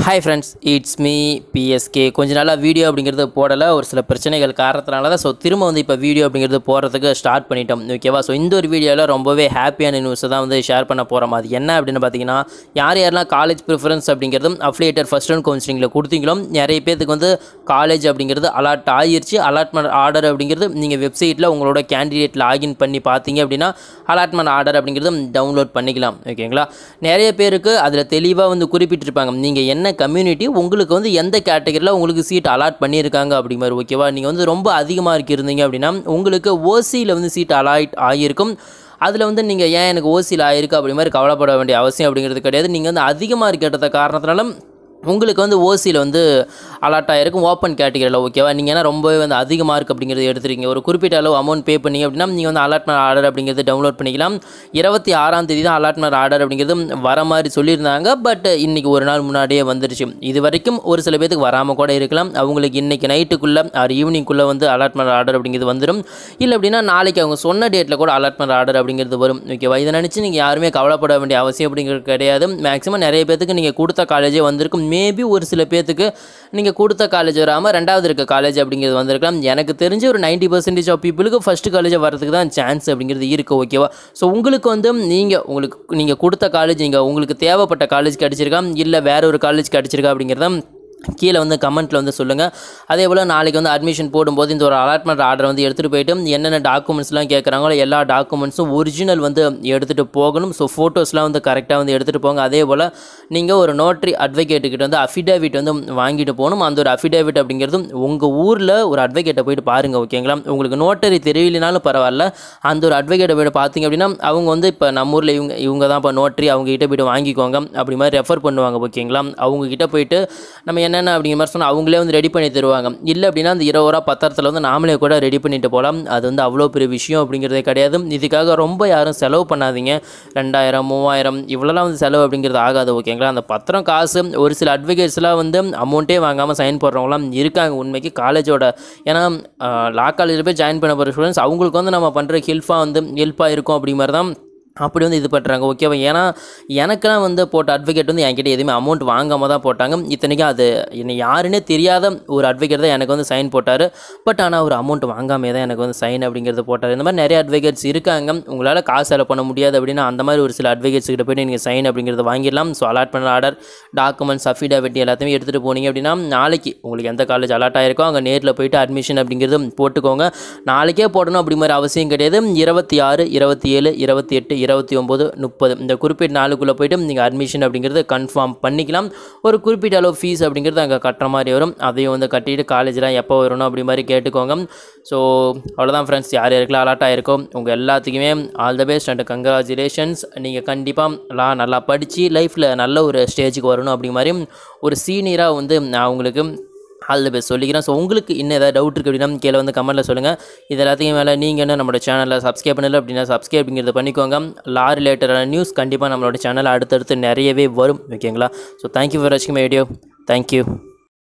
hi friends it's me PSK கொஞ்ச நாளாக video அப்படிங்கிறது போடலை ஒரு சில பிரச்சனைகள் காரணத்தினால தான் ஸோ திரும்ப வந்து இப்போ வீடியோ அப்படிங்கிறது போடுறதுக்கு ஸ்டார்ட் பண்ணிட்டோம் ஓகேவா ஸோ இந்த ஒரு வீடியோவில் ரொம்பவே ஹாப்பியான நியூஸை தான் வந்து ஷேர் பண்ண போகிறோம் அது என்ன அப்படின்னு பார்த்தீங்கன்னா யார் யாரெல்லாம் காலேஜ் ப்ரிஃபரன்ஸ் அப்படிங்கிறதும் அஃப்லியேட்டர் ஃபஸ்ட் ரவுண்ட் கவுன்சிலிங்கில் கொடுத்தீங்களோ நிறைய பேத்துக்கு வந்து காலேஜ் அப்படிங்கிறது அலாட் ஆகிருச்சு அலாட்மெண்ட் ஆர்டர் அப்படிங்கிறது நீங்கள் வெப்சைட்டில் உங்களோட கேண்டிடேட் லாகின் பண்ணி பார்த்தீங்க அப்படின்னா அலாட்மெண்ட் ஆர்டர் அப்படிங்கிறது டவுன்லோட் பண்ணிக்கலாம் ஓகேங்களா நிறைய பேருக்கு அதில் தெளிவாக வந்து குறிப்பிட்டிருப்பாங்க நீங்கள் என்ன கம்யூனிட்டி உங்களுக்கு வந்து எந்த கேட்டகரியில் உங்களுக்கு சீட் அலாட் பண்ணியிருக்காங்க அப்படி மாதிரி ஓகேவா நீங்கள் வந்து ரொம்ப அதிகமாக இருக்கிருந்தீங்க அப்படின்னா உங்களுக்கு ஓசியில் வந்து சீட் அலாட் ஆகியிருக்கும் அதில் வந்து நீங்கள் ஏன் எனக்கு ஓசியில் ஆயிருக்கு அப்படி மாதிரி கவலைப்பட வேண்டிய அவசியம் அப்படிங்கிறது கிடையாது நீங்கள் வந்து அதிகமாக இருக்கிறத காரணத்தினால உங்களுக்கு வந்து ஓசியில் வந்து அலாட் ஆகிருக்கும் ஓப்பன் கேட்டகரியில் ஓகேவா நீங்கள் ஏன்னா ரொம்பவே வந்து அதிக மார்க் அப்படிங்கிறது எடுத்துருக்கீங்க ஒரு குறிப்பிட்ட அளவு அமௌண்ட் பே பண்ணீங்க அப்படின்னா நீங்கள் வந்து அலாட்மெண்ட் ஆர்டர் அப்படிங்கிறது டவுன்லோட் பண்ணிக்கலாம் இருபத்தி ஆறாம் தேதி தான் அலாட்மெண்ட் ஆர்டர் அப்படிங்கிறது வர மாதிரி சொல்லியிருந்தாங்க பட் இன்றைக்கி ஒரு நாள் முன்னாடியே வந்துருச்சு இது வரைக்கும் ஒரு சில பேத்துக்கு வராமல் கூட இருக்கலாம் அவங்களுக்கு இன்றைக்கி நைட்டுக்குள்ளே ஆர் ஈவினிங்குள்ளே வந்து அலாட்மெண்ட் ஆர்டர் அப்படிங்கிறது வந்துடும் இல்லை அப்படின்னா நாளைக்கு அவங்க சொன்ன டேட்டில் கூட அலாட்மெண்ட் ஆர்டர் அப்படிங்கிறது வரும் ஓகேவா இதை நினச்சி நீங்கள் யாருமே கவலைப்பட வேண்டிய அவசியம் அப்படிங்கிறது கிடையாது மேக்ஸிமம் நிறைய பேத்துக்கு நீங்கள் கொடுத்த காலேஜே வந்திருக்கும் மேபி ஒரு சில பேத்துக்கு நீங்கள் கொடுத்த காலேஜ் வராமல் ரெண்டாவது இருக்க காலேஜ் அப்படிங்கிறது வந்திருக்கலாம் எனக்கு தெரிஞ்சு ஒரு நைன்ட்டி பர்சன்டேஜ் ஆஃப் பீப்புளுக்கு ஃபஸ்ட்டு காலேஜ் வரதுக்கு தான் சான்ஸ் அப்படிங்கிறது இருக்குது ஓகேவா ஸோ உங்களுக்கு வந்து நீங்கள் உங்களுக்கு நீங்கள் கொடுத்த காலேஜ் நீங்கள் உங்களுக்கு தேவைப்பட்ட காலேஜ் கிடச்சிருக்கா இல்லை வேற ஒரு காலேஜ் கிடச்சிருக்கா அப்படிங்கிறத கீழே வந்து கமெண்ட்டில் வந்து சொல்லுங்கள் அதே போல் நாளைக்கு வந்து அட்மிஷன் போடும்போது இந்த ஒரு அலாட்மெண்ட் ஆர்டர் வந்து எடுத்துகிட்டு போயிட்டு என்னென்ன டாக்குமெண்ட்ஸ்லாம் கேட்குறாங்களோ எல்லா டாக்குமெண்ட்ஸும் ஒரிஜினல் வந்து எடுத்துகிட்டு போகணும் ஸோ ஃபோட்டோஸ்லாம் வந்து கரெக்டாக வந்து எடுத்துகிட்டு போங்க அதே போல் நீங்கள் ஒரு நோட்ரி அட்வொகேட்டுக்கிட்ட வந்து அஃபிடேவிட் வந்து வாங்கிட்டு போகணும் அந்த ஒரு அஃபிடேவிட் அப்படிங்கிறது உங்கள் ஊரில் ஒரு அட்வொகேட்டை போயிட்டு பாருங்கள் ஓகேங்களா உங்களுக்கு நோட்டரி தெரியலனாலும் பரவாயில்ல அந்த ஒரு அட்வொகேட்டை போய்ட்டு பார்த்தீங்க அப்படின்னா அவங்க வந்து இப்போ நம்ம ஊரில் இவங்க இவங்க தான் இப்போ நோட்ரி அவங்க கிட்ட போய்ட்டு வாங்கிக்கோங்க அப்படி மாதிரி ரெஃபர் பண்ணுவாங்க ஓகேங்களா அவங்க கிட்ட போயிட்டு நம்ம என்னென்ன அப்படிங்கிற மாதிரி சொன்னால் அவங்களே வந்து ரெடி பண்ணி தருவாங்க இல்லை அப்படின்னா அந்த இருபது ரூபா பத்திரத்தில் வந்து நாமளே கூட ரெடி பண்ணிட்டு போகலாம் அது வந்து அவ்வளோ பெரிய விஷயம் அப்படிங்கிறதே கிடையாது இதுக்காக ரொம்ப யாரும் செலவு பண்ணாதீங்க ரெண்டாயிரம் மூவாயிரம் இவ்வளோலாம் வந்து செலவு அப்படிங்கிறது ஆகாது ஓகேங்களா அந்த பத்திரம் காசு ஒரு சில அட்வொகேட்ஸ்லாம் வந்து அமௌண்ட்டே வாங்காமல் சைன் போடுறவங்களாம் இருக்காங்க உண்மைக்கு காலேஜோட ஏன்னா லா காலேஜில் போய் ஜாயின் பண்ண போகிற ஸ்டூடெண்ட்ஸ் அவங்களுக்கு வந்து நம்ம பண்ணுற ஹெல்ப்பாக வந்து ஹெல்ப்பாக இருக்கும் அப்படி மாதிரி தான் அப்படி வந்து இது பண்ணுறாங்க ஓகேவா ஏன்னா எனக்கெல்லாம் வந்து போட்ட அட்வொகேட் வந்து என்கிட்ட எதுவுமே அமௌண்ட் வாங்காமல் தான் போட்டாங்க இத்தனைக்கும் அது என்னை யாருன்னே தெரியாத ஒரு அட்வொகேட் தான் எனக்கு வந்து சைன் போட்டார் பட் ஆனால் அவர் அமௌண்ட் வாங்காமே தான் எனக்கு வந்து சைன் அப்படிங்கிறது போட்டார் இந்த மாதிரி நிறைய அட்வொகேட்ஸ் இருக்காங்க உங்களால் காசு செலவு பண்ண முடியாது அப்படின்னா அந்த மாதிரி ஒரு சில அட்வொகேட்ஸ் கிட்ட போய்ட்டு நீங்கள் சைன் அப்படிங்கிறத வாங்கிடலாம் ஸோ அலாட் பண்ண ஆர்டர் டாக்குமெண்ட்ஸ் அஃபிடேவிட் எல்லாத்தையுமே எடுத்துகிட்டு போனீங்க அப்படின்னா நாளைக்கு உங்களுக்கு எந்த காலேஜ் அலாட் ஆயிருக்கோ அங்கே நேரில் போயிட்டு அட்மிஷன் அப்படிங்கிறது போட்டுக்கோங்க நாளைக்கே போடணும் அப்படி மாதிரி அவசியம் கிடையாது இருபத்தி ஆறு இருபத்தி ஏழு இருபத்தி எட்டு இருபத்தி ஒம்பது முப்பது இந்த குறிப்பிட்ட நாளுக்குள்ளே போயிட்டு நீங்கள் அட்மிஷன் அப்படிங்கிறது கன்ஃபார்ம் பண்ணிக்கலாம் ஒரு குறிப்பிட்ட அளவு ஃபீஸ் அப்படிங்கிறது அங்கே கட்டுற மாதிரி வரும் அதையும் வந்து கட்டிட்டு காலேஜ்லாம் எப்போ வரணும் அப்படி மாதிரி கேட்டுக்கோங்க ஸோ அவ்வளோதான் ஃப்ரெண்ட்ஸ் யார் யாருக்கெல்லாம் அலாட் ஆகிருக்கோ உங்கள் எல்லாத்துக்குமே all the best and congratulations நீங்கள் கண்டிப்பாக எல்லாம் நல்லா படித்து லைஃப்பில் நல்ல ஒரு ஸ்டேஜுக்கு வரணும் அப்படி மாதிரி ஒரு சீனியராக வந்து நான் உங்களுக்கு ஆல் தி பெஸ்ட் சொல்லிக்கிறேன் ஸோ உங்களுக்கு இன்னும் ஏதாவது டவுட் இருக்குது அப்படின்னா கீழே வந்து கமெண்ட்டில் சொல்லுங்கள் இது எல்லாத்தையும் மேலே நீங்கள் என்ன நம்மளோட சேனலில் சப்ஸ்கிரைப் பண்ணல அப்படின்னா சப்ஸ்கிரைப் அப்படிங்கிறத பண்ணிக்கோங்க லா ரிலேட்டடான நியூஸ் கண்டிப்பாக நம்மளோட சேனல் அடுத்தடுத்து நிறையவே வரும் ஓகேங்களா ஸோ தேங்க்யூ ஃபார் வாட்சிங் மை வீடியோ தேங்க்யூ